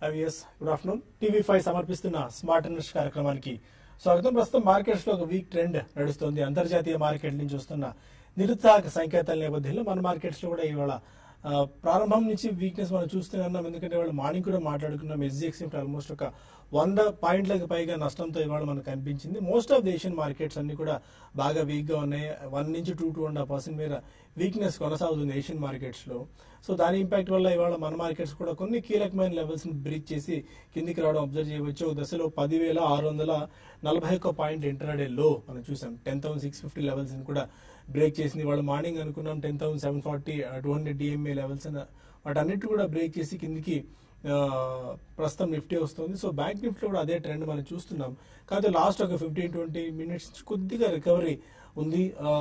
IVS good afternoon TV five సమర్పిస్తున్న smart invest కార్యక్రమానికి స్వాగతం ప్రస్తుతం మార్కెట్స్ లో ఒక వీక్ ట్రెండ్ నడుస్తుంది అంతర్జాతీయ మార్కెట్ నుంచి వస్తున్న నిరుత్సాహక సంకేతాల నేపథ్యంలో మన మార్కెట్స్ లో కూడా ఇవాళ ఆ, ప్రారంభం నుంచి వీక్నెస్ మనం చూస్తూనే ఉన్నాం ఎందుకంటే ఇవాళ మార్నింగ్ కూడా మాట్లాడుకున్నాం ఎస్జిఎక్స్ ఆల్మోస్ట్ ఒక వంద పాయింట్లకు పైగా నష్టంతో ఇవాళ మనకు కనిపించింది most of the Asian markets అన్ని కూడా బాగా వీక్ గా ఉన్నాయి వన్ నుంచి two two and half percent మీద వీక్నెస్ కొనసాగుతుంది ఏషియన్ మార్కెట్స్ లో సో దాని ఇంపాక్ట్ వల్ల ఇవాళ మన మార్కెట్స్ కూడా కొన్ని కీలకమైన లెవెల్స్ ని బ్రీచ్ చేసి కిందికి రావడం అబ్జర్వ్ చేయవచ్చు ఒక దశలో పదివేల ఆరు వందల నలభై ఒక్క పాయింట్ ఇంటర్డే లో మనం చూసాం ten thousand six fifty levels ని కూడా బ్రేక్ చేసింది వాళ్ళు మార్నింగ్ అనుకున్నాం ten thousand seven forty two hundred DMA levels వాటన్నిటి కూడా బ్రేక్ చేసి కిందికి ఆ, ప్రస్తుతం నిఫ్టీ వస్తుంది సో బ్యాంక్ నిఫ్టీ కూడా అదే ట్రెండ్ మనం చూస్తున్నాం కాకపోతే లాస్ట్ ఒక ఫిఫ్టీన్ ట్వంటీ మినిట్స్ కొద్దిగా రికవరీ ఉంది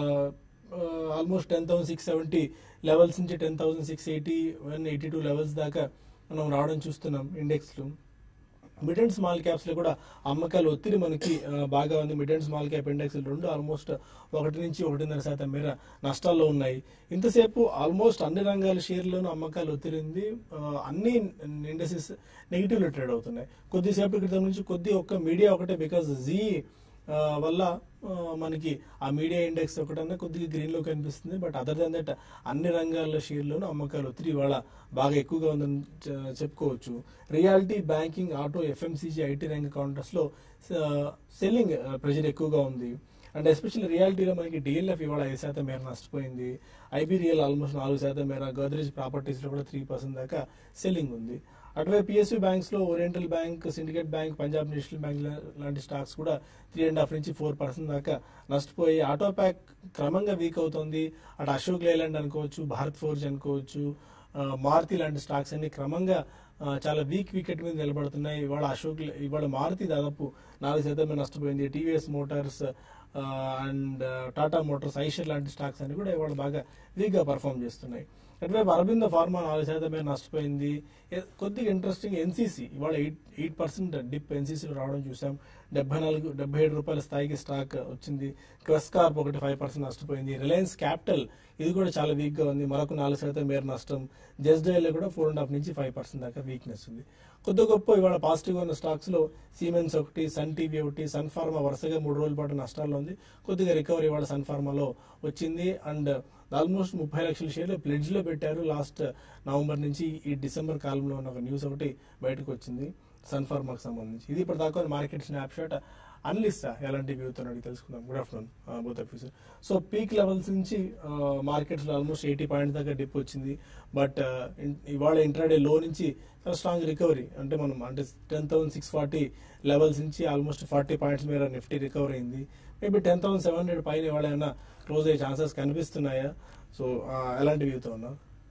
almost ten thousand six seventy levels నుంచి ten thousand six eighty one eighty two levels దాకా మనం రావడం చూస్తున్నాం ఇండెక్స్లో మిడ్ అండ్ స్మాల్ క్యాప్స్ లో కూడా అమ్మకాలు ఒత్తిడి మనకి ఆ, బాగా ఉంది mid and small cap index రెండు ఆల్మోస్ట్ ఒకటి నుంచి ఒకటిన్నర శాతం మేర నష్టాల్లో ఉన్నాయి ఇంతసేపు ఆల్మోస్ట్ అన్ని రంగాల షేర్లోనూ అమ్మకాలు ఒత్తిడి ఉంది ఆ, అన్ని ఇండస్ట్రీస్ నెగిటివ్ లో ట్రేడ్ అవుతున్నాయి కొద్దిసేపటి క్రితం నుంచి కొద్ది ఒక్క మీడియా ఒకటే బికాస్ జీ ఆ, వల్ల ఆ, మనకి ఆ మీడియా ఇండెక్స్ ఒకటన్నా కొద్దిగా గ్రీన్ లో కనిపిస్తుంది బట్ అదర్ దాన్ దట్ అన్ని రంగాల షేర్లోనూ అమ్మకాలు ఒత్తిడి ఇవాళ బాగా ఎక్కువగా ఉందని చె- చెప్పుకోవచ్చు reality banking auto FMCG IT రంగ కౌంటర్స్ లో సెల్లింగ్ ప్రెషర్ ఎక్కువగా ఉంది అండ్ ఎస్పెషల్లీ రియాలిటీలో మనకి డిఎల్ఎఫ్ ఇవాళ ఐదు శాతం మేర నష్టపోయింది ఐబీరియల్ ఆల్మోస్ట్ నాలుగు శాతం మేర గోద్రేజ్ ప్రాపర్టీస్ లో కూడా త్రీ పర్సెంట్ దాకా సెల్లింగ్ ఉంది అటువైపు పిఎస్యూ బ్యాంక్స్ లో Oriental bank Syndicate bank Punjab national bank లా- లాంటి స్టాక్స్ కూడా త్రీ అండ్ హాఫ్ నుంచి ఫోర్ పర్సెంట్ దాకా నష్టపోయి ఆటో ప్యాక్ క్రమంగా వీక్ అవుతుంది అటు అశోక్ లేలాండ్ అనుకోవచ్చు భారత్ ఫోర్జ్ అనుకోవచ్చు ఆ, మారుతి లాంటి స్టాక్స్ అన్ని క్రమంగా ఆ, చాలా వీక్ వికెట్ మీద నిలబడుతున్నాయి ఇవాళ అశోక్ లే- ఇవాళ మారుతి దాదాపు నాలుగు శాతం నష్టపోయింది TVS motors and Tata motors Eicher లాంటి స్టాక్స్ అన్ని కూడా ఇవాళ బాగా వీక్ గా పర్ఫామ్ చేస్తున్నాయి అటువైపు అరబిందో ఫార్మా నాలుగు శాతం మీద నష్టపోయింది ఏ- కొద్దిగా ఇంట్రెస్టింగ్ ఎన్సీసీ ఇవాళ ఎయిట్ ఎయిట్ పర్సెంట్ డిప్ ఎన్సీసీలో రావడం చూసాం డెబ్బై నాలుగు డెబ్బై ఏడు రూపాయల స్థాయికి స్టాక్ వచ్చింది క్వెస్ కార్ప్ ఒకటి ఫైవ్ పర్సెంట్ నష్టపోయింది రిలయన్స్ క్యాపిటల్ ఇది కూడా చాలా వీక్ గా ఉంది మరొక నాలుగు శాతం మేర నష్టం జెస్డైలో కూడా ఫోర్ అండ్ హాఫ్ నుంచి ఫైవ్ పర్సెంట్ దాకా వీక్నెస్ ఉంది కొద్ది గొప్ప ఇవాళ పాజిటివ్ ఉన్న స్టాక్స్ లో సిమెన్స్ ఒకటి సన్ టీవీ ఒకటి సన్ ఫార్మా వరుసగా మూడు రోజుల పాటు నష్టాల్లో ఉంది కొద్దిగా రికవరీ ఇవాళ సన్ ఫార్మాలో వచ్చింది అండ్ ఆల్మోస్ట్ ముప్పై లక్షల షేర్లు ప్లెడ్జ్ లో పెట్టారు లాస్ట్ నవంబర్ నుంచి ఈ డిసెంబర్ కాలంలో ఉన్న ఒక న్యూస్ ఒకటి బయటకు వచ్చింది సన్ ఫార్మాకి సంబంధించి ఇది ఇప్పుడు దాకా మార్కెట్ స్నాప్ షాట్ అనలిస్తా ఎలాంటి వ్యూతో అడిగి తెలుసుకుందాం good afternoon both of so peak levels నుంచి మార్కెట్స్ లో ఆల్మోస్ట్ ఎయిటీ పాయింట్స్ దాకా డిప్ వచ్చింది బట్ ఇవాళ ఇంట్రాడే లో నుంచి చాలా స్ట్రాంగ్ రికవరీ అంటే మనం అంటే ten thousand six forty levels నుంచి ఆల్మోస్ట్ ఫార్టీ పాయింట్స్ మీద నిఫ్టీ రికవర్ అయింది maybe ten thousand seven hundred పైన ఇవాళ ఏమైనా క్లోజ్ అయ్యే ఛాన్సెస్ కనిపిస్తున్నాయా సో ఎలాంటి వ్యూతో ఉన్నా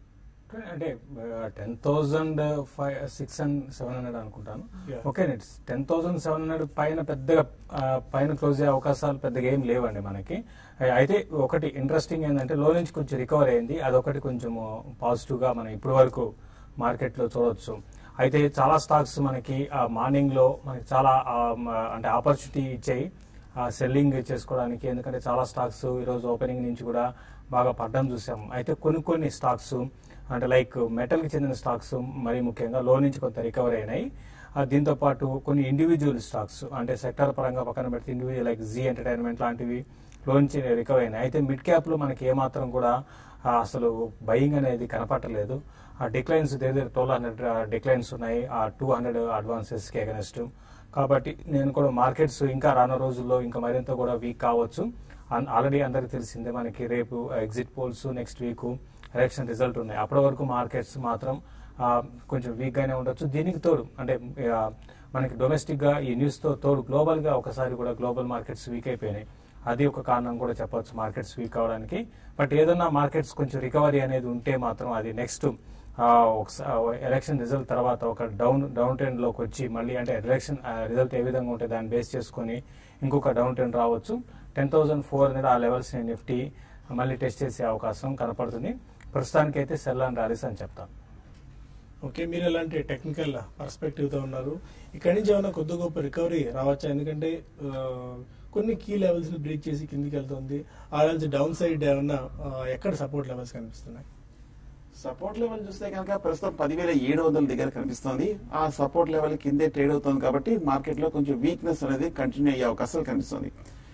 అంటే ten thousand five six and seven hundred అనుకుంటాను Yeah. Okay ten thousand seven hundred పైన పెద్దగా ఆ, పైన క్లోజ్ అయ్యే అవకాశాలు పెద్దగా ఏం లేవండి మనకి ఆ, అయితే ఒకటి ఇంట్రెస్టింగ్ ఏంటంటే లో నుంచి కొంచెం రికవర్ అయింది అదొకటి కొంచెం పాజిటివ్ గా మనం ఇప్పటి వరకు మార్కెట్ లో చూడొచ్చు అయితే చాలా స్టాక్స్ మనకి మార్నింగ్ లో మనకి చాలా ఆ, మ- అంటే ఆపర్చునిటీ ఇచ్చాయి సెల్లింగ్ చేసుకోవడానికి ఎందుకంటే చాలా స్టాక్స్ ఈరోజు ఓపెనింగ్ నుంచి కూడా బాగా పడ్డం చూసాం అయితే కొన్ని కొన్ని స్టాక్స్ అంటే లైక్ మెటల్ కి చెందిన స్టాక్స్ మరి ముఖ్యంగా లో నుంచి కొంత రికవర్ అయినాయి ఆ, దీంతో పాటు కొన్ని ఇండివిజువల్ స్టాక్స్ అంటే సెక్టర్ పరంగా పక్కన పెడితే ఇండివిజువల్ లైక్ జీ ఎంటర్టైన్మెంట్ లాంటివి లో నుంచి రికవర్ అయినాయి అయితే మిడ్ క్యాప్ లో మనకి ఏమాత్రం కూడా ఆ, అసలు బయింగ్ అనేది కనపట్టలేదు ఆ డిక్లైన్స్ దగ్గర ట్వెల్వ్ హండ్రెడ్ డిక్లైన్స్ ఉన్నాయి ఆ టూ హండ్రెడ్ అడ్వాన్సెస్ కి అగెనెస్ట్ కాబట్టి నేను కూడా మార్కెట్స్ ఇంకా రానున్న రోజుల్లో ఇంకా మరింత కూడా వీక్ కావచ్చు ఆల్రెడీ అందరికి తెలిసిందే మనకి రేపు exit polls next week election result ఉన్నాయి అప్పటి వరకు మార్కెట్స్ మాత్రం ఆ, కొంచెం వీక్ గానే ఉండొచ్చు దీనికి తోడు అంటే ఆ, మనకి డొమెస్టిక్ గా ఈ న్యూస్ తో తోడు గ్లోబల్ గా ఒకసారి కూడా గ్లోబల్ మార్కెట్స్ వీక్ అయిపోయినాయి అది ఒక కారణం కూడా చెప్పొచ్చు మార్కెట్స్ వీక్ అవడానికి బట్ ఏదన్నా మార్కెట్స్ కొంచెం రికవరీ అనేది ఉంటే మాత్రం అది నెక్స్ట్ ఎలక్షన్ రిజల్ట్ తర్వాత ఒక డౌన్ డౌన్ ట్రెండ్ లోకి వచ్చి మళ్ళీ అంటే ఎలక్షన్ రిజల్ట్ ఏ విధంగా ఉంటే దాన్ని బేస్ చేసుకొని ఇంకొక డౌన్ ట్రెండ్ రావచ్చు టెన్ థౌసండ్ ఫోర్ హండ్రెడ్ ఆ లెవెల్స్ ని నిఫ్టీ మళ్ళీ టెస్ట్ చేసే అవకాశం కనపడుతుంది ప్రస్తుతానికి అయితే సెల్ అండ్ ర్యాలీస్ అని చెప్తాను ఓకే మీరు ఎలాంటి టెక్నికల్ పర్స్పెక్టివ్ తో ఉన్నారు ఇక్కడి నుంచి ఏమైనా కొద్ది గొప్ప రికవరీ రావచ్చా ఎందుకంటే ఆ, కొన్ని కీ లెవెల్స్ ని బ్రేక్ చేసి కిందికి వెళ్తుంది ఆ లెవెల్స్ డౌన్ సైడ్ ఏమన్నా ఆ, ఎక్కడ సపోర్ట్ లెవెల్స్ కనిపిస్తున్నాయి సపోర్ట్ లెవెల్ చూస్తే కనుక ప్రస్తుతం పదివేల ఏడు వందల దగ్గర కనిపిస్తోంది ఆ సపోర్ట్ లెవెల్ కిందే ట్రేడ్ అవుతుంది కాబట్టి మార్కెట్ లో కొంచెం వీక్నెస్ అనేది కంటిన్యూ అయ్యే అవకాశాలు కనిపిస్తుంది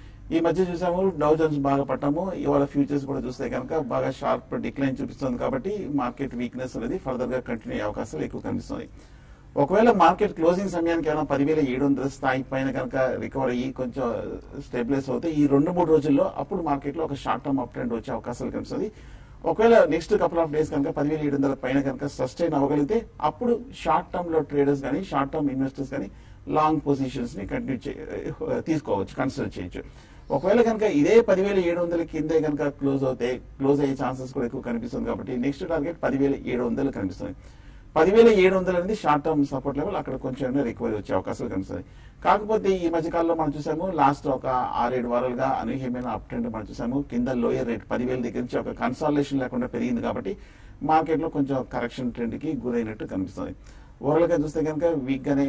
ఈ మధ్య చూసాము డౌ జోన్స్ బాగా పట్టాము ఇవాళ ఫ్యూచర్స్ కూడా చూస్తే కనుక బాగా షార్ప్ డిక్లైన్ చూపిస్తుంది కాబట్టి మార్కెట్ వీక్నెస్ అనేది ఫర్దర్ గా కంటిన్యూ అయ్యే అవకాశాలు ఎక్కువ కనిపిస్తుంది ఒకవేళ మార్కెట్ క్లోజింగ్ సమయానికి ఏమైనా పదివేల ఏడు వందల స్థాయి పైన కనుక రికవర్ అయ్యి కొంచెం స్టెబిలైజ్ అవుతే ఈ రెండు మూడు రోజుల్లో అప్పుడు మార్కెట్ లో ఒక షార్ట్ టర్మ్ అప్ ట్రెండ్ వచ్చే అవకాశాలు కనిపిస్తుంది ఒకవేళ నెక్స్ట్ కపుల్ ఆఫ్ డేస్ కనుక పదివేల ఏడు వందల పైన కనుక సస్టైన్ అవ్వగలిగితే అప్పుడు షార్ట్ టర్మ్ లో ట్రేడర్స్ కానీ షార్ట్ టర్మ్ ఇన్వెస్టర్స్ కానీ లాంగ్ పొజిషన్స్ ని కంటిన్యూ తీసుకోవచ్చు కన్సిడర్ చేయొచ్చు ఒకవేళ కనుక ఇదే పదివేల ఏడు వందల కిందే కనుక క్లోజ్ అవుతే క్లోజ్ అయ్యే ఛాన్సెస్ కూడా ఎక్కువ కనిపిస్తుంది కాబట్టి నెక్స్ట్ టార్గెట్ పదివేల ఏడు వందలు కనిపిస్తుంది పదివేల ఏడు వందలు అనేది షార్ట్ టర్మ్ సపోర్ట్ లెవెల్ అక్కడ కొంచెం రికవరీ వచ్చే అవకాశాలు కనిపిస్తుంది కాకపోతే ఈ మధ్య కాలంలో మనం చూసాము లాస్ట్ ఒక ఆరేడు వారాలుగా అనూహ్యమైన అప్ ట్రెండ్ మనం చూసాము కింద లోయర్ రేట్ పదివేల దగ్గర నుంచి ఒక కన్సాలేషన్ లేకుండా పెరిగింది కాబట్టి మార్కెట్ లో కొంచెం కరెక్షన్ ట్రెండ్ కి గురైనట్టు కనిపిస్తుంది ఓవరాల్ గా చూస్తే కనుక వీక్ గానే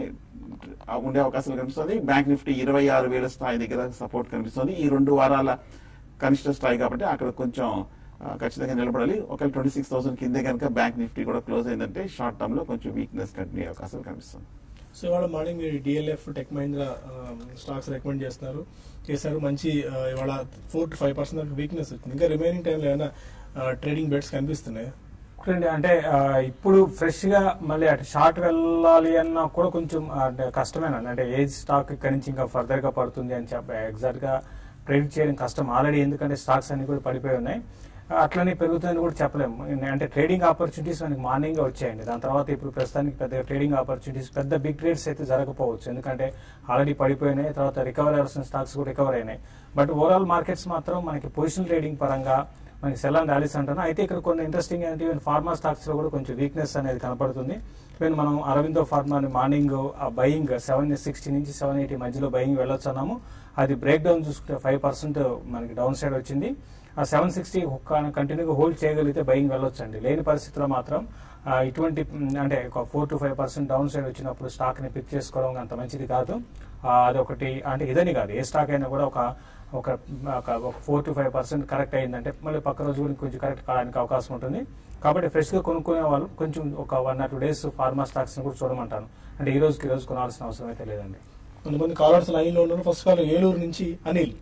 ఉండే అవకాశాలు కనిపిస్తుంది బ్యాంక్ నిఫ్టీ ఇరవై ఆరు వేల స్థాయి దగ్గర సపోర్ట్ కనిపిస్తుంది ఈ రెండు వారాల కనిష్ట స్థాయి కాబట్టి అక్కడ కొంచెం ఆ, ఖచ్చితంగా నిలబడాలి ఒకవేళ ట్వంటీ సిక్స్ థౌసండ్ కిందే కనుక బ్యాంక్ నిఫ్టీ కూడా క్లోజ్ అయిందంటే షార్ట్ టర్మ్ లో కొంచెం వీక్నెస్ కంటిన్యూ అయ్యే అవకాశాలు కనిపిస్తుంది సో ఇవాళ మార్నింగ్ మీరు DLF Tech Mahindra stocks recommend చేస్తున్నారు చేశారు మంచి ఆ, ఇవాళ ఫోర్ టు ఫైవ్ పర్సెంట్ వరకు వీక్నెస్ వచ్చింది ఇంకా రిమైనింగ్ టైంలో ఏమైనా ట్రేడింగ్ బెట్స్ కనిపిస్తున్నాయి చూడండి అంటే ఆ, ఇప్పుడు ఫ్రెష్ గా మళ్ళీ అటు షార్ట్ వెళ్ళాలి అన్నా కూడా కొంచెం ఆ, అంటే కష్టమేనండి అంటే ఏజ్ స్టాక్ ఇక్కడి నుంచి ఇంకా ఫర్దర్ గా పడుతుంది అని చెప్పి ఎగ్జాక్ట్ గా ప్రెడిక్ట్ చేయడం కష్టం ఆల్రెడీ ఎందుకంటే స్టాక్స్ అన్ని కూడా పడిపోయి ఉన్నాయి ఆ, అట్లనే పెరుగుతుందని కూడా చెప్పలేము అంటే ట్రేడింగ్ ఆపర్చునిటీస్ మనకి మార్నింగ్ గా వచ్చాయండి దాని తర్వాత ఇప్పుడు ప్రస్తుతానికి పెద్ద ట్రేడింగ్ ఆపర్చునిటీస్ పెద్ద బిగ్ ట్రేడ్స్ అయితే జరగకపోవచ్చు ఎందుకంటే ఆల్రెడీ పడిపోయినాయి తర్వాత రికవర్ అవ్వాల్సిన స్టాక్స్ కూడా రికవర్ అయినాయి బట్ ఓవరాల్ మార్కెట్స్ మాత్రం మనకి పొజిషన్ ట్రేడింగ్ పరంగా మనకి సెల్ అండ్ ర్యాలీస్ అంటున్నా అయితే ఇక్కడ కొన్ని ఇంట్రెస్టింగ్ ఏంటి ఈవెన్ ఫార్మా స్టాక్స్ లో కూడా కొంచెం వీక్నెస్ అనేది కనపడుతుంది ఈవెన్ మనం అరవిందో ఫార్మా మార్నింగ్ ఆ బయింగ్ సెవెన్ సిక్స్టీ నుంచి సెవెన్ ఎయిటీ మధ్యలో బయింగ్ వెళ్ళొచ్చు అన్నాము అది బ్రేక్ డౌన్ చూసుకుంటే ఫైవ్ పర్సెంట్ మనకి డౌన్ సైడ్ వచ్చింది ఆ సెవెన్ సిక్స్టీ కంటిన్యూగా హోల్డ్ చేయగలిగితే బయింగ్ వెళ్ళొచ్చు అండి లేని పరిస్థితిలో మాత్రం ఆ, ఇటువంటి మ్, అంటే ఒక four to five percent down side వచ్చినప్పుడు స్టాక్ ని పిక్ చేసుకోవడం అంత మంచిది కాదు ఆ, అదొకటి అంటే ఇదని కాదు ఏ స్టాక్ అయినా కూడా ఒక ఒక ఒక four to five percent correct అయిందంటే మళ్ళీ పక్క రోజు కూడా కొంచెం కరెక్ట్ కావడానికి అవకాశం ఉంటుంది కాబట్టి ఫ్రెష్ గా కొనుక్కునే వాళ్ళు కొంచెం ఒక one or two days pharma stocks ని కూడా చూడమంటాను అంటే ఈ రోజుకి ఈ రోజు కొనాల్సిన అవసరం అయితే లేదండి కొంతమంది కాలర్స్ లైన్ లో ఉన్నారు ఫస్ట్ కాల్ ఏలూరు నుంచి అనిల్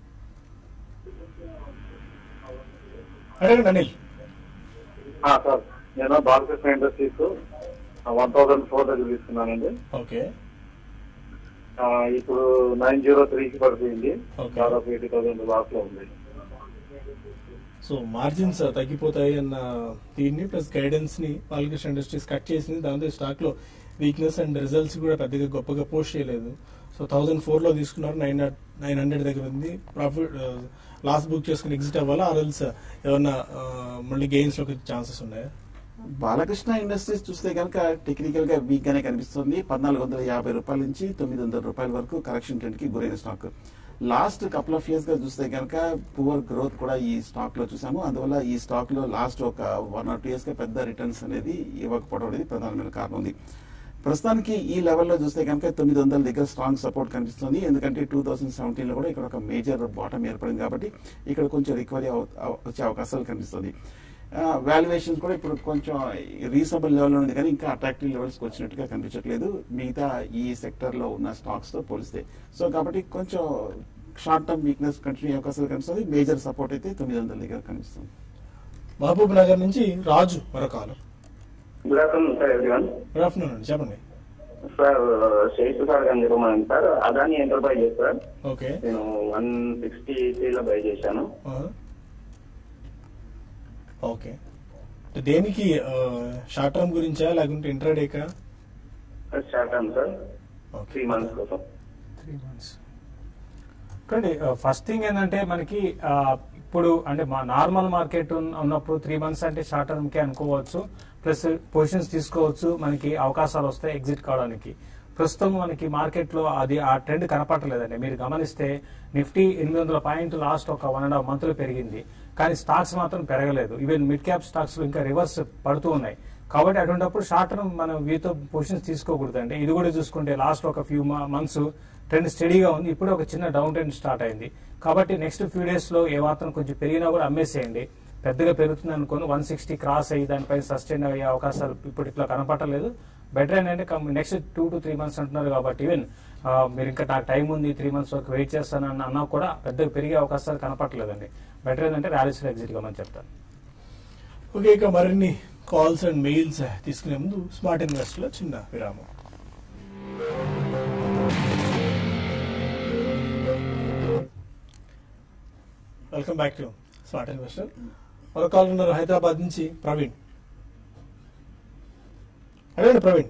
అడగండి అనిల్ ఆ, సార్ నేను Balakrishna Industries one thousand four దగ్గర తీసుకున్నానండి ఓకే ఆ, ఇప్పుడు నైన్ జీరో త్రీకి పడిపోయింది Okay. దాదాపు ఎయిటీ థౌసండ్ లాస్ లో ఉంది సో మార్జిన్స్ తగ్గిపోతాయి అన్న దీన్ని ప్లస్ గైడెన్స్ ని బాలకృష్ణ ఇండస్ట్రీస్ కట్ చేసింది దాంతో స్టాక్ లో వీక్నెస్ అండ్ రిజల్ట్స్ కూడా పెద్దగా గొప్పగా పోస్ట్ చేయలేదు సో థౌసండ్ ఫోర్ లో తీసుకున్నారు నైన్ నైన్ హండ్రెడ్ దగ్గర ఉంది ప్రాఫిట్ లాస్ బుక్ చేసుకుని ఎగ్జిట్ అవ్వాలా ఆర్ఎల్స్ ఏమన్నా ఆ, మళ్ళీ గెయిన్స్ లోకి ఛాన్సెస్ ఉన్నాయా బాలకృష్ణ ఇండస్ట్రీస్ చూస్తే కనుక టెక్నికల్ గా వీక్ గానే కనిపిస్తుంది పద్నాలుగు వందల యాభై రూపాయల నుంచి తొమ్మిది వందల రూపాయల వరకు కరెక్షన్ ట్రెండ్ కి గురైన stock last couple of years గా చూస్తే కనుక పువర్ గ్రోత్ కూడా ఈ స్టాక్ లో చూసాము అందువల్ల ఈ స్టాక్ లో లాస్ట్ ఒక వన్ ఆర్ టూ ఇయర్స్ గా పెద్ద రిటర్న్స్ అనేది ఇవ్వకపోవడం అనేది ప్రధానమైన కారణం ఉంది ప్రస్తుతానికి ఈ లెవెల్లో చూస్తే కనుక తొమ్మిది వందల దగ్గర స్ట్రాంగ్ సపోర్ట్ కనిపిస్తుంది ఎందుకంటే టూ థౌసండ్ సెవెంటీన్ లో కూడా ఇక్కడ ఒక మేజర్ బాటం ఏర్పడింది కాబట్టి ఇక్కడ కొంచెం రికవరీ వచ్చే అవకాశాలు కనిపిస్తుంది వాల్యుయేషన్స్ కూడా ఇప్పుడు కొంచెం రీజనబుల్ లెవెల్లో ఉంది కానీ ఇంకా అట్రాక్టివ్ లెవెల్స్కి వచ్చినట్టుగా కనిపించట్లేదు మిగతా ఈ సెక్టర్ లో ఉన్న స్టాక్స్ తో పోలిస్తే సో కాబట్టి కొంచెం షార్ట్ టర్మ్ వీక్నెస్ కంటిన్యూ అయ్యే అవకాశాలు కనిపిస్తుంది మేజర్ సపోర్ట్ అయితే తొమ్మిది వందల దగ్గర కనిపిస్తుంది మహబూబ్ నగర్ నుంచి రాజు మరొక కాలం good afternoon sir everyone good afternoon అండి చెప్పండి సార్ షేర్స్ సార్ అని చెప్పమని sir Adani Enterprises sir okay నేను వన్ సిక్స్టీ త్రీలో బై చేశాను ఓకే దేనికి షార్ట్ టర్మ్ గురించా లేకుంటే ఇంట్రాడేకా short term sir okay three months కోసం త్రీ మంత్స్ చూడండి ఫస్ట్ థింగ్ ఏంటంటే మనకి ఆ, ఇప్పుడు అంటే మా నార్మల్ మార్కెట్ ఉన్నప్పుడు త్రీ మంత్స్ అంటే షార్ట్ టర్మ్ కే అనుకోవచ్చు ప్లస్ పొజిషన్స్ తీసుకోవచ్చు మనకి అవకాశాలు వస్తాయి ఎగ్జిట్ కావడానికి ప్రస్తుతం మనకి మార్కెట్ లో అది ఆ ట్రెండ్ కనపడలేదండి మీరు గమనిస్తే నిఫ్టీ ఎనిమిది వందల పాయింట్ లాస్ట్ ఒక వన్ అండ్ హాఫ్ మంత్ లో పెరిగింది కానీ స్టాక్స్ మాత్రం పెరగలేదు ఈవెన్ మిడ్ క్యాప్ స్టాక్స్ లో ఇంకా రివర్స్ పడుతూ ఉన్నాయి కాబట్టి అటువంటిప్పుడు షార్ట్ టర్మ్ మనం వీతో పొజిషన్స్ తీసుకోకూడదు అంటే ఇది కూడా చూసుకుంటే లాస్ట్ ఒక ఫ్యూ మంత్స్ ట్రెండ్ స్టడీగా ఉంది ఇప్పుడు ఒక చిన్న డౌన్ ట్రెండ్ స్టార్ట్ అయింది కాబట్టి నెక్స్ట్ ఫ్యూ డేస్ లో ఏ మాత్రం కొంచెం పెరిగినా కూడా అమ్మేసేయండి పెద్దగా పెరుగుతుంది అనుకోని వన్ సిక్స్టీ క్రాస్ అయ్యి దానిపై సస్టైన్ అయ్యే అవకాశాలు ఇప్పుడు ఇట్లా కనపడలేదు బెటర్ ఏంటంటే next two to three months అంటున్నారు కాబట్టి ఈవెన్ మీరు ఇంకా నాకు టైం ఉంది త్రీ మంత్స్ వరకు వెయిట్ చేస్తాను అన్న అన్నా కూడా పెద్దగా పెరిగే అవకాశాలు కనపడలేదండి బెటర్ ఏంటంటే ర్యాలీస్ ఎగ్జిట్ కమని చెప్తాను ఓకే ఇక మరిన్ని కాల్స్ అండ్ మెయిల్స్ తీసుకునే ముందు స్మార్ట్ ఇన్వెస్ట్ లో చిన్న విరామం welcome back to smart investor మరో కాల్ ఉన్నారు హైదరాబాద్ నుంచి ప్రవీణ్ అడగండి ప్రవీణ్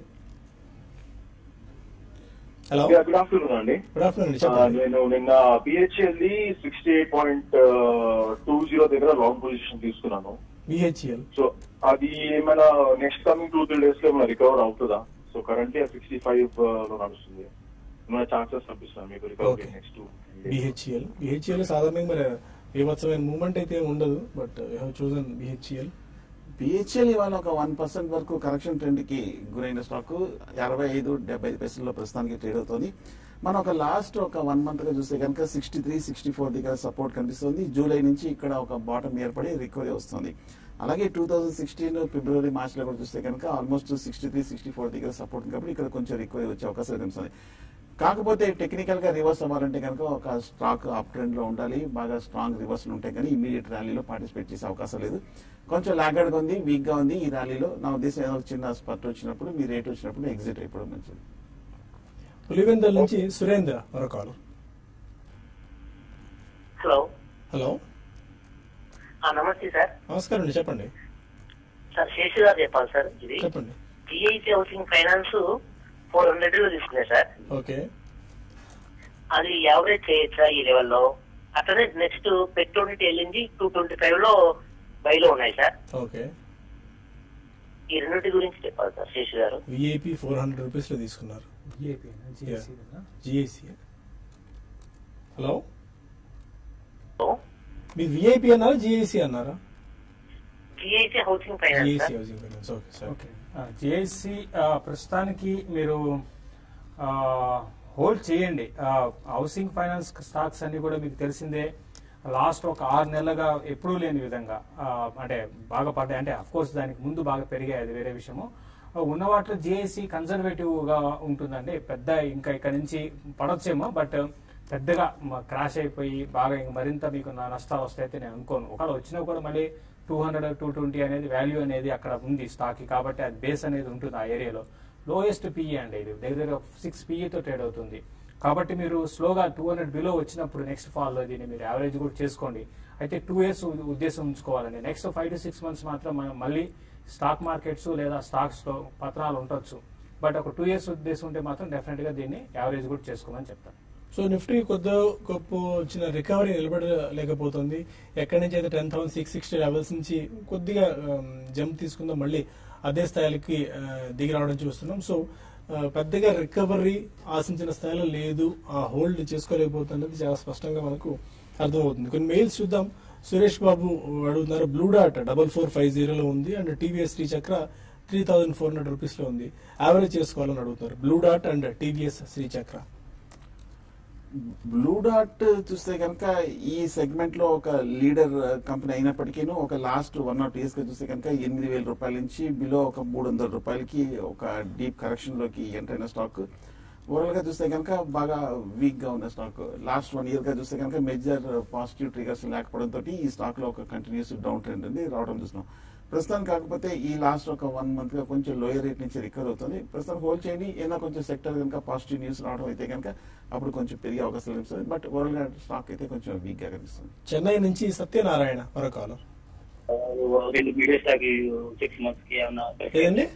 హలో గుడ్ ఆఫ్టర్నూన్ అండి గుడ్ ఆఫ్టర్నూన్ అండి ఆ, చెప్పండి నేను నిన్న BHEL sixty eight point two zero దగ్గర లాంగ్ పొజిషన్ తీసుకున్నాను బిహెచ్ఎల్ సో అది ఏమైనా next coming two three days లో ఏమైనా రికవర్ అవుతుందా సో కరెంట్లీ సిక్స్టీ ఫైవ్ లో నడుస్తుంది ఏమైనా ఛాన్సెస్ కనిపిస్తుంది మీకు recovery Okay. Next BHEL BHEL సాధారణంగా మరి వివత్సమైన మూమెంట్ అయితే ఉండదు but have chosen BHEL BHEL ఇవాళ ఒక వన్ పర్సెంట్ వరకు కరెక్షన్ ట్రెండ్ కి గురైన స్టాక్ అరవై ఐదు డెబ్బై ఐదు పైసల్లో ప్రస్తుతానికి ట్రేడ్ అవుతుంది మనం ఒక లాస్ట్ ఒక వన్ మంత్ గా చూస్తే కనుక సిక్స్టీ త్రీ సిక్స్టీ ఫోర్ దగ్గర సపోర్ట్ కనిపిస్తుంది జూలై నుంచి ఇక్కడ ఒక బాటం ఏర్పడి రికవరీ వస్తుంది అలాగే two thousand sixteen February March లో కూడా చూస్తే కనుక almost sixty three sixty four దగ్గర సపోర్ట్ కాబట్టి ఇక్కడ కొంచెం రికవరీ వచ్చే అవకాశాలు కనిపిస్తుంది కాకపోతే టెక్నికల్ గా రివర్స్ అవ్వాలంటే కనుక ఒక స్టాక్ అప్ ట్రెండ్ లో ఉండాలి బాగా స్ట్రాంగ్ రివర్స్ ఉంటే కానీ ఇమీడియట్ ర్యాలీలో పార్టిసిపేట్ చేసే అవకాశం లేదు కొంచెం లాగడ్ గా ఉంది వీక్ గా ఉంది ఈ ర్యాలీలో నా ఉద్దేశం ఏదో ఒక చిన్న స్పర్ట్ వచ్చినప్పుడు మీ రేట్ వచ్చినప్పుడు ఎగ్జిట్ అయిపోవడం మంచిది పులివెందల నుంచి సురేంద్ర మరో కాల్ హలో హలో ఆ, నమస్తే సార్ నమస్కారం అండి చెప్పండి సార్ శేషు గారు చెప్పాలి సార్ ఇది చెప్పండి GIC Housing Finance four hundred లో తీసుకున్నా సార్ ఓకే అది యావరేజ్ చేయొచ్చా ఈ లెవెల్లో అట్లనే నెక్స్ట్ పెట్రోల్ వెళ్ళింది టూ ట్వంటీ ఫైవ్ లో బైలో ఉన్నాయి సార్ ఓకే ఈ రెండింటి గురించి చెప్పాలి సార్ శేషు గారు విఐపి ఫోర్ హండ్రెడ్ రూపీస్ లో తీసుకున్నారు జిఐసి హలో మీరు విఐపి అన్నారా జిఐసి అన్నారా GIC Housing Finance GIC sir Housing Finance okay sir okay GIC ప్రస్తుతానికి మీరు హోల్డ్ చేయండి ఆ, హౌసింగ్ ఫైనాన్స్ స్టాక్స్ అన్ని కూడా మీకు తెలిసిందే లాస్ట్ ఒక ఆరు నెలలుగా ఎప్పుడూ లేని విధంగా ఆ, అంటే బాగా పడ్డాయి అంటే అఫ్ కోర్స్ దానికి ముందు బాగా పెరిగాయి అది వేరే విషయము ఆ, ఉన్న వాటిలో జిఐసి కన్సర్వేటివ్ గా ఉంటుందండి పెద్ద ఇంకా ఇక్కడ నుంచి పడొచ్చేమో బట్ పెద్దగా క్రాష్ అయిపోయి బాగా ఇంక మరింత మీకు నా నష్టాలు వస్తాయితే నేను అనుకోను ఒకవేళ వచ్చినా కూడా మళ్ళీ టూ హండ్రెడ్ టూ ట్వంటీ అనేది వాల్యూ అనేది అక్కడ ఉంది స్టాక్ కి కాబట్టి అది బేస్ అనేది ఉంటుంది ఆ ఏరియాలో లోయెస్ట్ పిఈ అండి ఇది దగ్గర దగ్గర సిక్స్ తో ట్రేడ్ అవుతుంది కాబట్టి మీరు స్లోగా టూ హండ్రెడ్ బిలో వచ్చినప్పుడు నెక్స్ట్ ఫాల్ దీన్ని మీరు యావరేజ్ కూడా చేసుకోండి అయితే టూ ఇయర్స్ ఉద్దేశం ఉంచుకోవాలండి next five to six months మాత్రం మనం మళ్ళీ స్టాక్ మార్కెట్స్ లేదా స్టాక్స్ లో పత్రాలు ఉండొచ్చు బట్ ఒక టూ ఇయర్స్ ఉద్దేశం ఉంటే మాత్రం డెఫినెట్ గా దీన్ని యావరేజ్ కూడా చేసుకోమని చెప్తాను సో నిఫ్టీ కొద్ది గొప్ప వచ్చిన రికవరీ నిలబడలేకపోతుంది ఎక్కడి నుంచి అయితే ten thousand six sixty levels నుంచి కొద్దిగా జంప్ తీసుకుందాం మళ్ళీ అదే స్థాయిలకి ఆ, దిగి రావడం చూస్తున్నాం సో ఆ, పెద్దగా రికవరీ ఆశించిన స్థాయిలో లేదు ఆ హోల్డ్ చేసుకోలేకపోతున్నది చాలా స్పష్టంగా మనకు అర్థమవుతుంది కొన్ని మెయిల్స్ చూద్దాం సురేష్ బాబు అడుగుతున్నారు blue dot double four five జీరోలో ఉంది and TVS Sri Chakra three thousand four hundred rupees లో ఉంది యావరేజ్ చేసుకోవాలని అడుగుతున్నారు blue dot and TVS Sri Chakra blue dot చూస్తే కనుక ఈ సెగ్మెంట్ లో ఒక లీడర్ కంపెనీ అయినప్పటికీ ఒక last one or two years గా చూస్తే కనుక ఎనిమిది వేల రూపాయల నుంచి బిలో ఒక మూడు వందల రూపాయలకి ఒక డీప్ కరెక్షన్ లోకి ఎంటర్ అయిన స్టాక్ ఓవరాల్ గా చూస్తే కనుక బాగా వీక్ గా ఉన్న స్టాక్ లాస్ట్ వన్ ఇయర్ గా చూస్తే కనుక మేజర్ పాజిటివ్ ట్రిగర్స్ లేకపోవడంతో ఈ స్టాక్ లో ఒక కంటిన్యూస్ డౌన్ ట్రెండ్ ఉంది రావడం చూస్తున్నాం ప్రస్తుతం కాకపోతే ఈ లాస్ట్ ఒక వన్ మంత్ గా కొంచెం లోయర్ రేట్ నుంచి రికవర్ అవుతుంది ప్రస్తుతం హోల్డ్ చేయండి ఏదైనా కొంచెం సెక్టర్ కనుక పాజిటివ్ న్యూస్ రావడం అయితే కనుక అప్పుడు కొంచెం పెరిగే అవకాశాలు కనిపిస్తుంది బట్ ఓవరాల్ గా స్టాక్ అయితే కొంచెం వీక్ గా కనిపిస్తుంది చెన్నై నుంచి సత్యనారాయణ మరో కాలం రెండు వీడియో స్టాక్ సిక్స్ మంత్స్ కి ఏమన్నా ఏదండి?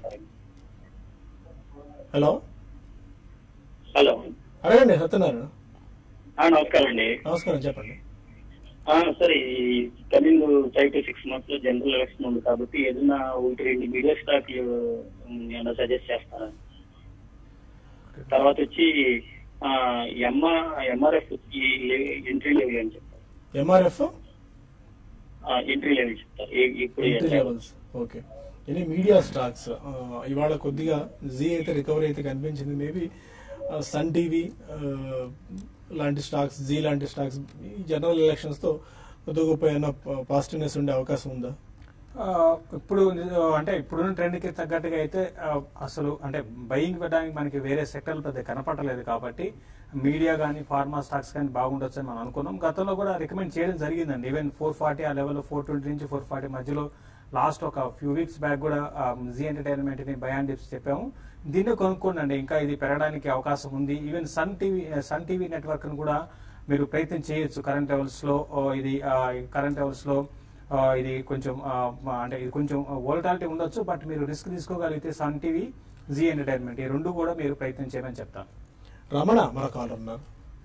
హలో హలో అడగండి సత్యనారాయణ నమస్కారం అండి నమస్కారం చెప్పండి సరే ఈ coming five to six months లో జనరల్ ఎలక్షన్ ఉంది కాబట్టి ఏదైనా ఒకటి రెండు మీడియా స్టాక్ ఏమైనా సజెస్ట్ చేస్తారా తర్వాత వచ్చి ఎంఆర్ ఎంఆర్ఎఫ్ ఈ ఎంట్రీ లెవెల్ అని చెప్తారు ఎంఆర్ఎఫ్ ఎంట్రీ లెవెల్ చెప్తారు ఏ- ఇప్పుడు ఎంట్రీ లెవెల్స్ ఓకే ఇది మీడియా స్టాక్స్ ఆ, ఇవాళ కొద్దిగా జీ అయితే రికవరీ అయితే కనిపించింది మేబీ సన్ టీవీ లాంటి స్టాక్స్ జీ లాంటి స్టాక్స్ ఈ జనరల్ ఎలక్షన్స్ తో కొద్ది గొప్ప ఏమైనా పాజిటివ్నెస్ ఉండే అవకాశం ఉందా ఆ, ఇప్పుడు ని- అంటే ఇప్పుడున్న ట్రెండ్కి తగ్గట్టుగా అయితే ఆ, అసలు అంటే బయింగ్ పెట్టడానికి మనకి వేరే సెక్టర్లు పెద్ద కనపడలేదు కాబట్టి మీడియా కానీ ఫార్మా స్టాక్స్ కానీ బాగుండొచ్చు అని మనం అనుకున్నాం గతంలో కూడా రికమెండ్ చేయడం జరిగిందండి ఈవెన్ ఫోర్ ఫార్టీ ఆ లెవెల్లో ఫోర్ ట్వంటీ నుంచి ఫోర్ ఫార్టీ మధ్యలో లాస్ట్ ఒక ఫ్యూ వీక్స్ బ్యాక్ కూడా జీ ఎంటర్టైన్మెంట్ ని బయాన్ టిప్స్ చెప్పాము దీన్ని కొనుక్కోండి ఇంకా ఇది పెరగడానికి అవకాశం ఉంది even Sun TV Sun TV Network కూడా మీరు ప్రయత్నం చేయొచ్చు కరెంట్ లెవెల్స్ లో ఓ, ఇది కరెంట్ లెవెల్స్ లో ఆ, ఇది కొంచెం ఆ, మా- అంటే ఇది కొంచెం వోల్టాలిటీ ఉండొచ్చు బట్ మీరు రిస్క్ తీసుకోగలిగితే సన్ టీవీ జీ ఎంటర్టైన్మెంట్ ఈ రెండు కూడా మీరు ప్రయత్నం చేయమని చెప్తాను రమణ మన కాల్ ఉన్నారు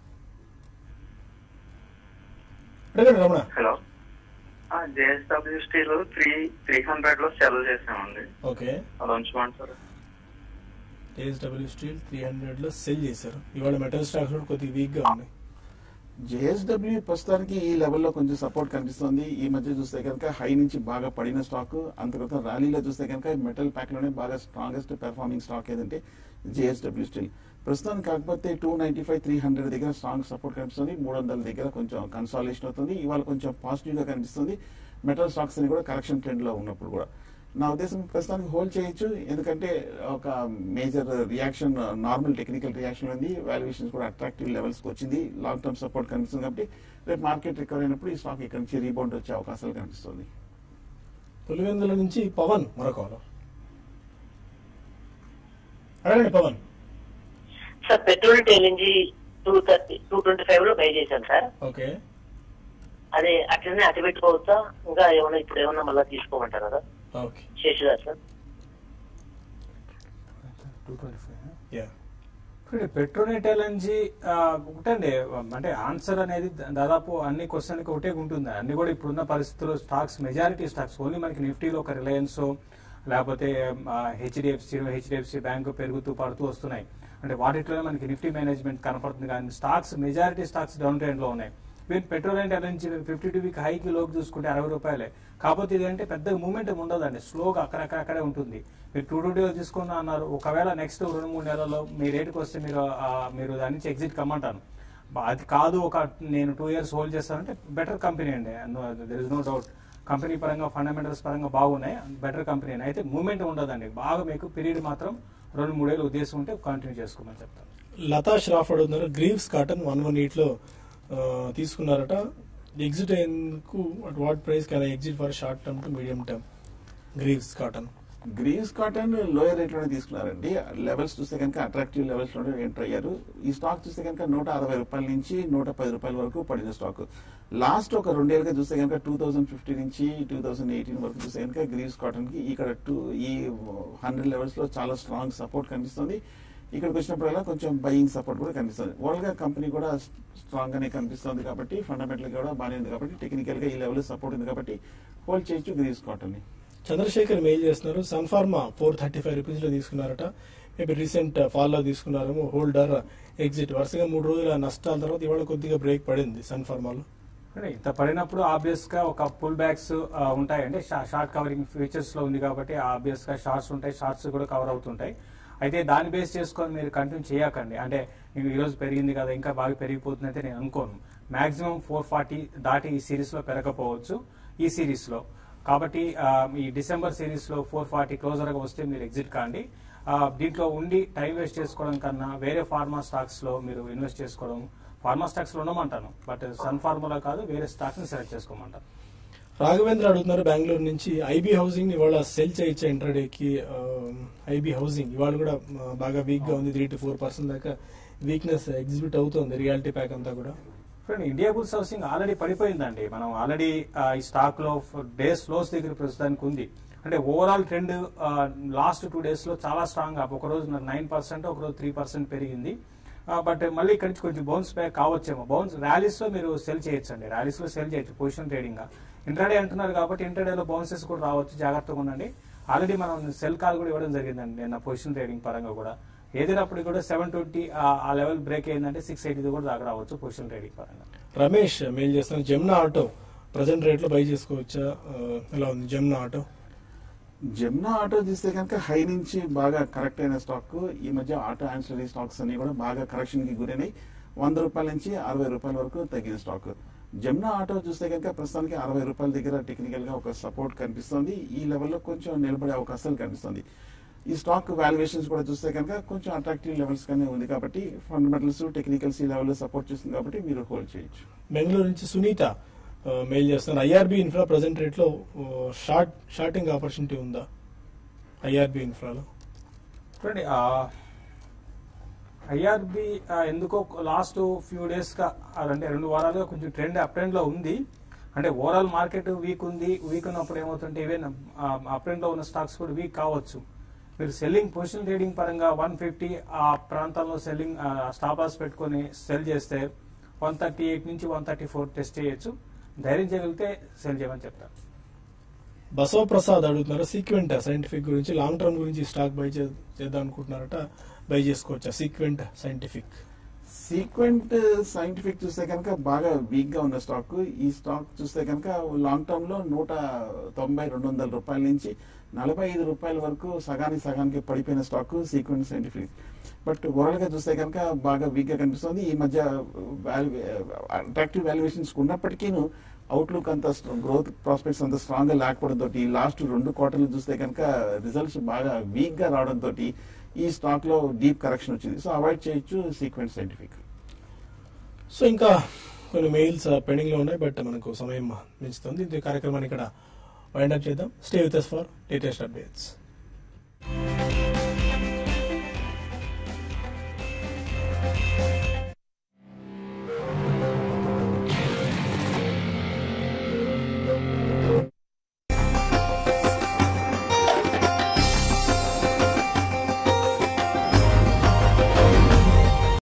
అడగండి Ramana hello JSW Steel three three hundred లో సెల్ చేసామండి ఓకే అది ఉంచమండి sir ASW Steel three hundred లో సెల్ చేశారు ఇవాళ మెటల్ స్టాక్స్ కూడా కొద్దిగా వీక్ గా ఉన్నాయి జేఎస్డబ్ల్యూ ప్రస్తుతానికి ఈ లెవెల్లో కొంచెం సపోర్ట్ కనిపిస్తుంది ఈ మధ్య చూస్తే కనుక హై నుంచి బాగా పడిన స్టాక్ అంతర్గత ర్యాలీలో చూస్తే కనుక మెటల్ ప్యాక్ లోనే బాగా స్ట్రాంగెస్ట్ పెర్ఫార్మింగ్ స్టాక్ ఏదంటే జేఎస్డబ్ల్యూ స్టీల్ ప్రస్తుతం కాకపోతే two ninety five three hundred దగ్గర స్ట్రాంగ్ సపోర్ట్ కనిపిస్తుంది మూడు వందల దగ్గర కొంచెం కన్సాలేషన్ అవుతుంది ఇవాళ కొంచెం పాజిటివ్ గా కనిపిస్తుంది మెటల్ స్టాక్స్ అని కూడా కరెక్షన్ ట్రెండ్ లో ఉన్నప్పుడు కూడా నా ఉద్దేశం ప్రస్తుతానికి హోల్డ్ చేయొచ్చు ఎందుకంటే ఒక major reaction normal technical reaction ఉంది వాల్యుయేషన్స్ కూడా అట్రాక్టివ్ లెవెల్స్ కి వచ్చింది లాంగ్ టర్మ్ సపోర్ట్ కనిపిస్తుంది కాబట్టి రేపు మార్కెట్ రికవర్ అయినప్పుడు ఈ స్టాక్ ఇక్కడ నుంచి రీబౌండ్ వచ్చే అవకాశాలు కనిపిస్తుంది పులివెందుల నుంచి పవన్ మరొక కాల్ అడగండి పవన్ సార్ పెట్రోల్ టెలింజీ two thirty two twenty five లో బై చేశాను సార్ ఓకే అదే అట్లనే అటు పెట్టుకోవచ్చా ఇంకా ఏమన్నా ఇప్పుడు ఏమన్నా మళ్ళీ తీసుకోమంటారా సార్ ఓకే శేషు గారు sir two twenty five yeah ఇప్పుడు పెట్రోనెట్ ఎల్ఎన్జీ ఒకటండి అంటే ఆన్సర్ అనేది దా- దాదాపు అన్ని క్వశ్చన్కి ఒకటే ఉంటుంది అన్ని కూడా ఇప్పుడున్న పరిస్థితుల్లో స్టాక్స్ మెజారిటీ స్టాక్స్ ఓన్లీ మనకి నిఫ్టీలో ఒక రిలయన్స్ లేకపోతే హెచ్డిఎఫ్సి హెచ్డిఎఫ్సి బ్యాంకు పెరుగుతూ పడుతూ వస్తున్నాయి అంటే వాటిలోనే మనకి నిఫ్టీ మేనేజ్మెంట్ కనపడుతుంది కానీ stocks majority stocks down trend లో ఉన్నాయి వీన్ petrol and LNG fifty two week హైకి లోకి చూసుకుంటే అరవై రూపాయలే కాకపోతే ఇదంటే పెద్ద మూమెంట్ ఉండదండి స్లోగా అక్కడక్కడక్కడే ఉంటుంది మీరు టూ టూ తీసుకున్నా అన్నారు ఒకవేళ నెక్స్ట్ రెండు మూడు నెలల్లో మీ రేటుకి వస్తే మీరు ఆ, మీరు దాని నుంచి ఎగ్జిట్ కమ్మంటాను బా- అది కాదు ఒక నేను టూ ఇయర్స్ హోల్డ్ చేస్తానంటే బెటర్ కంపెనీ అండి there is no doubt company పరంగా ఫండమెంటల్స్ పరంగా బాగున్నాయి బెటర్ కంపెనీ అని అయితే మూమెంట్ ఉండదండి బాగా మీకు పీరియడ్ మాత్రం రెండు మూడేళ్ళు ఉద్దేశం ఉంటే కంటిన్యూ చేసుకోమని చెప్తాను లతా ష్రాఫ్ అడుగుతున్నారు Greaves Cotton one one eight లో ఆ, తీసుకున్నారట ఎగ్జిట్ అయ్యేందుకు at what price can exit for short term to medium term Greaves Cotton Greaves Cotton lower rate లోనే తీసుకున్నారండి లెవెల్స్ చూస్తే కనుక అట్రాక్టివ్ లెవెల్స్ లోనే ఎంటర్ అయ్యారు ఈ స్టాక్ చూస్తే కనుక నూట అరవై రూపాయల నుంచి నూట పది రూపాయల వరకు పడిన స్టాక్ లాస్ట్ ఒక రెండేళ్ళుగా చూస్తే కనుక టూ థౌసండ్ ఫిఫ్టీన్ నుంచి టూ థౌసండ్ ఎయిటీన్ వరకు చూస్తే కనుక గ్రీవ్స్ కాటన్ కి ఇక్కడ టూ ఈ హండ్రెడ్ లెవెల్స్ లో చాలా స్ట్రాంగ్ సపోర్ట్ కనిపిస్తుంది ఇక్కడికి వచ్చినప్పుడల్లా కొంచెం బయింగ్ సపోర్ట్ కూడా కనిపిస్తుంది ఓవరాల్ గా కంపెనీ కూడా స్ట్రాంగ్ గానే కనిపిస్తుంది కాబట్టి ఫండమెంటల్ కూడా బాగానే ఉంది కాబట్టి టెక్నికల్ గా ఈ లెవెల్ సపోర్ట్ ఉంది కాబట్టి హోల్డ్ చేయొచ్చు గ్రీవ్స్ కాటన్ ని చంద్రశేఖర్ మెయిల్ చేస్తున్నారు Sun Pharma four thirty five rupees లో తీసుకున్నారట మేబీ రీసెంట్ ఫాల్ లో తీసుకున్నారేమో హోల్డర్ ఎగ్జిట్ వరుసగా మూడు రోజుల నష్టాల తర్వాత ఇవాళ కొద్దిగా బ్రేక్ పడింది సన్ ఫార్మాలో అంటే ఇంత పడినప్పుడు ఆబ్వియస్ గా ఒక పుల్ బ్యాక్స్ ఉంటాయండి షార్ట్ కవరింగ్ ఫీచర్స్ లో ఉంది కాబట్టి ఆబ్వియస్ గా షార్ట్స్ ఉంటాయి షార్ట్స్ కూడా కవర్ అవుతుంటాయి అయితే దాన్ని బేస్ చేసుకొని మీరు కంటిన్యూ చేయకండి అంటే ఇంక ఈ రోజు పెరిగింది కదా ఇంకా బాగా పెరిగిపోతుంది అయితే నేను అనుకోను మాక్సిమం ఫోర్ ఫార్టీ దాటి ఈ సిరీస్ లో పెరగకపోవచ్చు ఈ సిరీస్ లో కాబట్టి ఆ, ఈ డిసెంబర్ సిరీస్ లో ఫోర్ ఫార్టీ క్లోజర్ గా వస్తే మీరు ఎగ్జిట్ కాండి ఆ, దీంట్లో ఉండి టైం వేస్ట్ చేసుకోవడం కన్నా వేరే ఫార్మా స్టాక్స్ లో మీరు ఇన్వెస్ట్ చేసుకోవడం ఫార్మా స్టాక్స్ లో ఉండమంటాను బట్ సన్ ఫార్ములా కాదు వేరే స్టాక్ ని సెలెక్ట్ చేసుకోమంటాను రాఘవేంద్ర అడుగుతున్నారు బెంగళూరు నుంచి ఐబీ హౌసింగ్ ఇవాళ సెల్ చేయొచ్చా ఇంటర్డేకి ఐబీ హౌసింగ్ ఇవాళ కూడా ఆ, బాగా వీక్ గా ఉంది త్రీ టు ఫోర్ పర్సెంట్ దాకా వీక్నెస్ ఎగ్జిబిట్ అవుతుంది రియాలిటీ ప్యాక్ అంతా కూడా చూడండి ఇండియా బుల్స్ హౌసింగ్ ఆల్రెడీ పడిపోయిందండి మనం ఆల్రెడీ ఈ స్టాక్ లో డేస్ లోస్ దగ్గర ప్రస్తుతానికి ఉంది అంటే overall trend last two days లో చాలా స్ట్రాంగ్ గా ఒక రోజు నైన్ పర్సెంట్ ఒక రోజు త్రీ పర్సెంట్ పెరిగింది బట్ మళ్ళీ ఇక్కడి నుంచి కొంచెం బౌన్స్ బ్యాక్ కావచ్చేమో బౌన్స్ ర్యాలీస్ లో మీరు సెల్ చేయొచ్చండి ర్యాలీస్ లో సెల్ చేయొచ్చు పొజిషన్ ట్రేడింగ్ గా ఇంట్రాడే అంటున్నారు కాబట్టి ఇంట్రాడే లో బౌన్సెస్ కూడా రావచ్చు జాగ్రత్తగా ఉండండి ఆల్రెడీ మనం సెల్ కాల్ కూడా ఇవ్వడం జరిగిందండి నిన్న పొజిషన్ ట్రేడింగ్ పరంగా కూడా ఏదైనప్పుడు కూడా సెవెన్ ట్వంటీ ఆ లెవెల్ బ్రేక్ అయిందంటే సిక్స్ ఎయిటీ కూడా దాకా రావచ్చు పొజిషన్ ట్రేడింగ్ పరంగా రమేష్ మెయిల్ చేస్తున్నారు జమునా ఆటో ప్రజెంట్ రేట్ లో బై చేసుకోవచ్చా ఆ, ఎలా ఉంది జమునా ఆటో జమ్నా ఆటో చూస్తే కనుక హై నుంచి బాగా కరెక్ట్ అయిన స్టాక్ ఈ మధ్య ఆటో ఆన్సిలరీ స్టాక్స్ అన్ని కూడా బాగా కరెక్షన్ కి గురైనాయి వంద రూపాయల నుంచి అరవై రూపాయల వరకు తగ్గిన స్టాక్ జమునా ఆటో చూస్తే కనుక ప్రస్తుతానికి అరవై రూపాయల దగ్గర టెక్నికల్ గా ఒక సపోర్ట్ కనిపిస్తుంది ఈ లెవెల్లో కొంచెం నిలబడే అవకాశాలు కనిపిస్తుంది ఈ స్టాక్ వాల్యుయేషన్స్ కూడా చూస్తే కనుక కొంచెం అట్రాక్టివ్ లెవెల్స్ గానే ఉంది కాబట్టి ఫండమెంటల్స్ టెక్నికల్స్ ఈ లెవెల్లో సపోర్ట్ చేస్తుంది కాబట్టి మీరు హోల్డ్ చేయొచ్చు బెంగళూరు నుంచి సునీత ఆ, మెయిల్ చేస్తున్నారు ఐఆర్బి ఇన్ఫ్రా ప్రజెంట్ రేట్ లో ఆ, షార్ట్ షార్టింగ్ ఆపర్చునిటీ ఉందా ఐఆర్బి ఇన్ఫ్రాలో చూడండి ఐఆర్బి ఎందుకో లాస్ట్ ఫ్యూ డేస్ గా అంటే రెండు వారాలుగా కొంచెం ట్రెండ్ అప్ ట్రెండ్ లో ఉంది అంటే ఓవరాల్ మార్కెట్ వీక్ ఉంది వీక్ ఉన్నప్పుడు ఏమవుతుంటే ఈవెన్ అప్ ట్రెండ్ లో ఉన్న స్టాక్స్ కూడా వీక్ కావచ్చు మీరు సెల్లింగ్ పొజిషన్ ట్రేడింగ్ పరంగా వన్ ఫిఫ్టీ ఆ ప్రాంతాల్లో సెల్లింగ్ స్టాప్ లాస్ పెట్టుకొని సెల్ చేస్తే వన్ థర్టీ ఎయిట్ నుంచి వన్ థర్టీ ఫోర్ టెస్ట్ చేయొచ్చు ధైర్యం చేయగలిగితే సెల్ చేయమని చెప్తాను బసవ ప్రసాద్ అడుగుతున్నారు సీక్వెంట్ సైంటిఫిక్ గురించి లాంగ్ టర్మ్ గురించి స్టాక్ బై చే- చేద్దాం అనుకుంటున్నారట బై చేసుకోవచ్చా సీక్వెంట్ సైంటిఫిక్ సీక్వెంట్ సైంటిఫిక్ చూస్తే కనుక బాగా వీక్ గా ఉన్న స్టాక్ ఈ స్టాక్ చూస్తే కనుక లాంగ్ టర్మ్ లో నూట తొంభై రెండు వందల రూపాయల నుంచి నలభై ఐదు రూపాయల వరకు సగానికి సగానికి పడిపోయిన stock Sequent Scientific but overall గా చూస్తే కనుక బాగా వీక్ గా కనిపిస్తుంది ఈ మధ్య అట్రాక్టివ్ వాల్యుయేషన్స్ ఉన్నప్పటికీ అవుట్లుక్ అంత గ్రోత్ ప్రాస్పెక్ట్స్ అంత స్ట్రాంగ్ గా లేకపోవడంతో లాస్ట్ రెండు క్వార్టర్లు చూస్తే కనుక రిజల్ట్స్ బాగా వీక్ గా రావడంతో ఈ స్టాక్ లో డీప్ కరెక్షన్ వచ్చింది సో అవాయిడ్ చేయొచ్చు సీక్వెంట్ సైంటిఫిక్ సో ఇంకా కొన్ని మెయిల్స్ పెండింగ్ లో ఉన్నాయి బట్ మనకు సమయం మించుతుంది ఈ కార్యక్రమాన్ని ఇక్కడ వైండప్ చేద్దాం stay with for latest updates